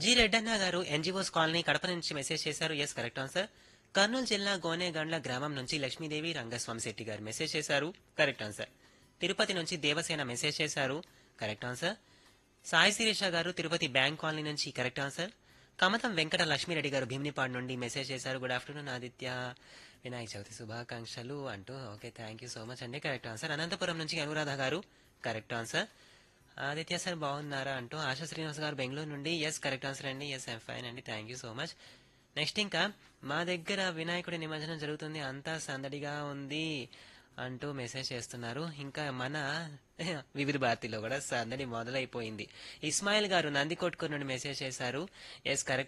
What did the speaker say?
G రెడ్డన్న గారు NGOs colony Kadapa నుంచి message చేశారు ఎస్ కరెక్ట్ ఆన్సర్ కర్నూలు జిల్లా గోనేగండ్ల గ్రామం నుంచి లక్ష్మీదేవి రంగస్వామి శెట్టి గారు మెసేజ్ చేశారు కరెక్ట్ ఆన్సర్ తిరుపతి నుంచి దేవసేన మెసేజ్ చేశారు కరెక్ట్ ఆన్సర్ సాయి శిరీష గారు తిరుపతి బ్యాంక్ కాలనీ నుంచి కరెక్ట్ ఆన్సర్ కమతం వెంకట లక్ష్మీరెడ్డి గారు భీమినిపాడు నుండి మెసేజ్ చేశారు గుడ్ ఆఫ్టర్నూన్ ఆదిత్య వినాయక చవితి శుభాకాంక్షలు అంటూ okay thank you so much అండి కరెక్ట్ ఆన్సర్ అనంతపురం నుంచి అనురాధ గారు కరెక్ట్ ఆన్సర్ ఆదిత్య సార్ బాగున్నారా అంటూ ఆశా శ్రీనివాస్ గారు బెంగళూరు నుండి ఎస్ కరెక్ట్ ఆన్సర్ అండి ఎస్ ఐమ్ ఫైన్ అండి thank you so much next ఇంకా మా దగ్గర వినాయకుడి నిమజ్జనం జరుగుతుంది అంతా సందడిగా ఉంది అంటూ మెసేజ్ చేస్తున్నారు ఇంకా మన వివిధ భారతిలో కూడా సందడి మొదలైపోయింది ఇస్మాయిల్ గారు నందికొట్కూరు నుండి మెసేజ్ చేశారు ఎస్ కరెక్ట్